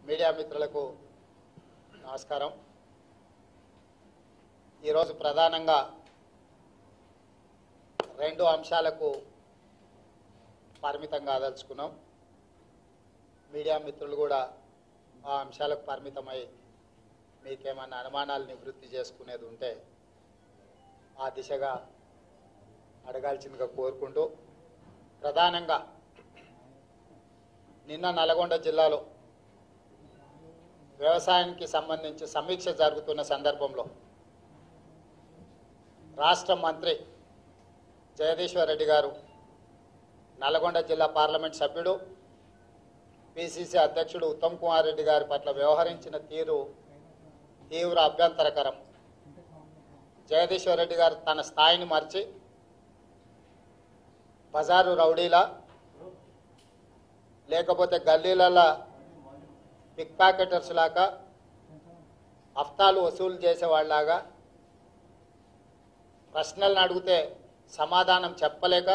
media మిత్రులకు నమస్కారం ఈరోజు ప్రధానంగా రెండు అంశాలకు పరిమితం కాదలుచుకున్నాం మీడియా మిత్రులు కూడా ఆ అంశాలకు పరిమితమై మీకేమన్నా అనుమానాలు నివృత్తి చేసుకునేది ఉంటే ఆ దిశగా అడగాల్సిందిగా కోరుకుంటూ ప్రధానంగా నిన్న నల్గొండ జిల్లాలో వ్యవసాయానికి సంబంధించి సమీక్ష జరుగుతున్న సందర్భంలో రాష్ట్ర మంత్రి జగదీశ్వర్ రెడ్డి గారు నల్గొండ జిల్లా పార్లమెంట్ సభ్యుడు పిసిసి అధ్యక్షుడు ఉత్తమ్ కుమార్ రెడ్డి గారి పట్ల వ్యవహరించిన తీరు తీవ్ర అభ్యంతరకరం జగదీశ్వర్ రెడ్డి గారు తన స్థాయిని మర్చి బజారు రౌడీలా లేకపోతే గల్లీలలో పిక్ ప్యాకెటర్స్ లాగా హఫ్తాలు వసూలు చేసేవాళ్ళలాగా ప్రశ్నలను అడిగితే సమాధానం చెప్పలేక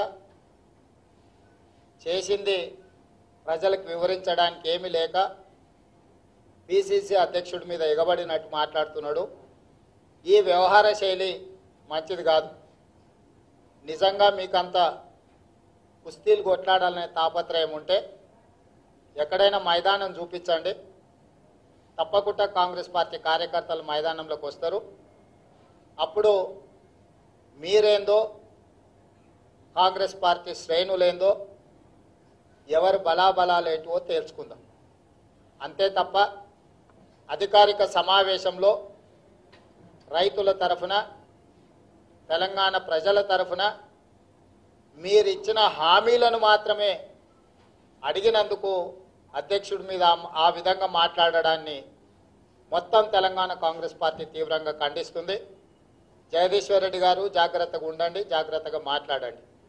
చేసింది ప్రజలకు వివరించడానికి ఏమీ లేక పిసిసి అధ్యక్షుడి మీద ఎగబడినట్టు మాట్లాడుతున్నాడు ఈ వ్యవహార శైలి మంచిది కాదు నిజంగా మీకంత కుస్తీలు కొట్లాడాలనే తాపత్రయం ఉంటే ఎక్కడైనా మైదానం చూపించండి తప్పకుండా కాంగ్రెస్ పార్టీ కార్యకర్తలు మైదానంలోకి వస్తారు అప్పుడు మీరేందో కాంగ్రెస్ పార్టీ శ్రేణులేందో ఎవరు బలాబలాలేంటివో తేల్చుకుందాం అంతే తప్ప అధికారిక సమావేశంలో రైతుల తరఫున తెలంగాణ ప్రజల తరఫున మీరిచ్చిన హామీలను మాత్రమే అడిగినందుకు అధ్యక్షుడి మీద ఆ- ఆ విధంగా మాట్లాడడాన్ని మొత్తం తెలంగాణ కాంగ్రెస్ పార్టీ తీవ్రంగా ఖండిస్తుంది జగదీశ్వర్ రెడ్డి గారు జాగ్రత్తగా ఉండండి జాగ్రత్తగా మాట్లాడండి